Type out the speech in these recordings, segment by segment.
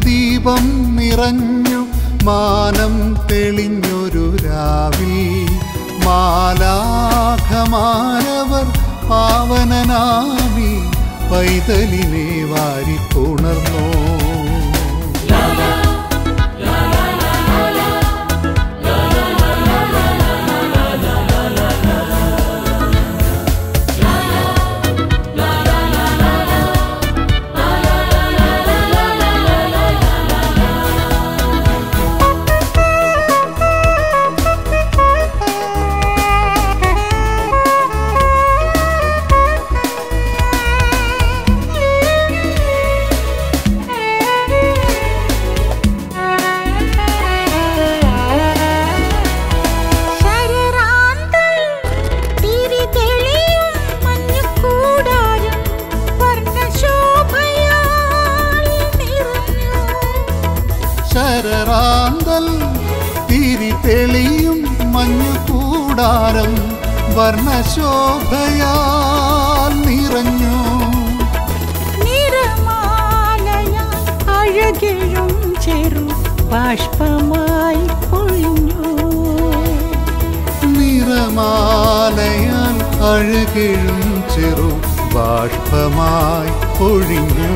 ദീപം നിറഞ്ഞു മാനം തെളിഞ്ഞൊരു രാവിൽ മാലാഖമാനവർ പാവനനാമി പൈതലിനെ വാരിപ്പുണർന്നോ ശരറാന്തൽ തിരിതെളിയും മഞ്ഞക്കൂടാരം വർണ്ണശോഭയാൽ നിറഞ്ഞു. ശരറാന്തൽ തിരി തെളിയും മഞ്ഞു കൂടാരം വർണ്ണശോഭയാൽ നിറഞ്ഞു നിറമാലയാൽ അഴകിഴും ചെറു ബാഷ്പമായി പൊഴിഞ്ഞു നിറമാലയാൽ അഴുകിഴും ചെറു ബാഷ്പമായി പൊഴിഞ്ഞു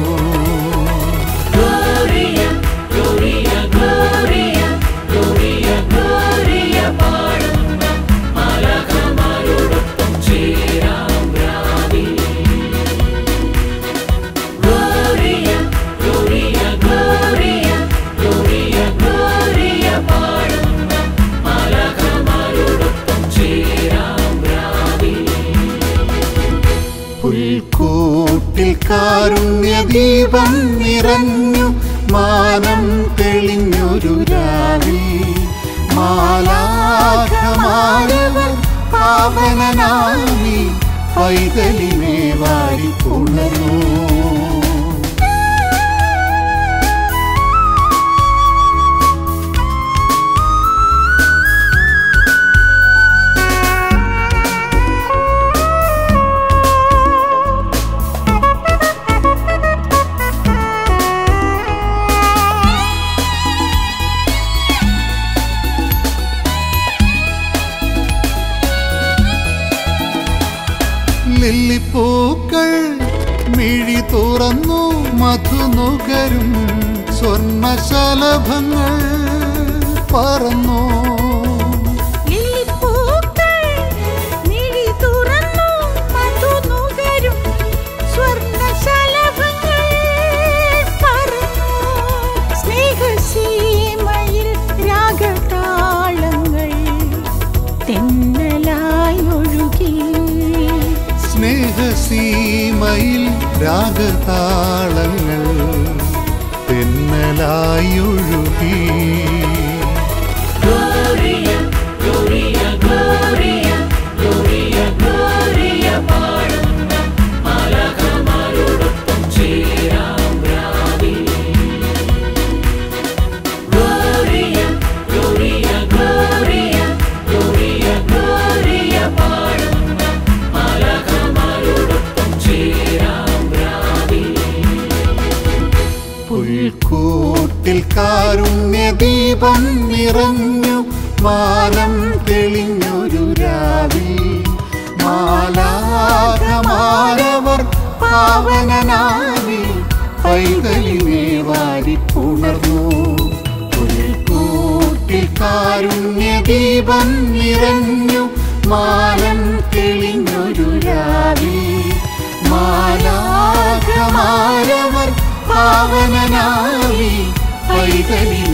പുൽക്കൂട്ടിൽ കാരുണ്യദീപം നിറഞ്ഞു മാനം തെളിഞ്ഞൊരു രാവിൽ മാലാഖമാരവർ പാവനനാമി പൈതലിനെ വാരിപ്പുണർന്നു ലില്ലിപ്പൂക്കൾ മിഴി തുറന്നു മധുനുകരും സ്വർണശലഭങ്ങൾ പറന്നു ലില്ലിപ്പൂക്കൾ മിഴി തുറന്നു മധുനുകരും സ്വർണ്ണശലഭങ്ങൾ പറന്നു. സ്നേഹസീമയിൽ രാഗതാളങ്ങൾ തെന്നലായി ഒഴുകി സ്നേഹസീമയിൽ രാഗതാളങ്ങൾ തെന്നലായൊഴുകി പുൽക്കൂട്ടിൽ കാരുണ്യദീപം നിറഞ്ഞു മാനം തെളിഞ്ഞൊരു രാവിൽ മാലാഖമാരവർ പാവനനാവി പൈതലിനെ വാരിപ്പുണർന്നു പുൽക്കൂട്ടിൽ കാരുണ്യദീപം നിറഞ്ഞു മാനം തെളിഞ്ഞൊരു രാവിൽ മാലാഖമാരവർ പാവനനാവി പൈതലിനെ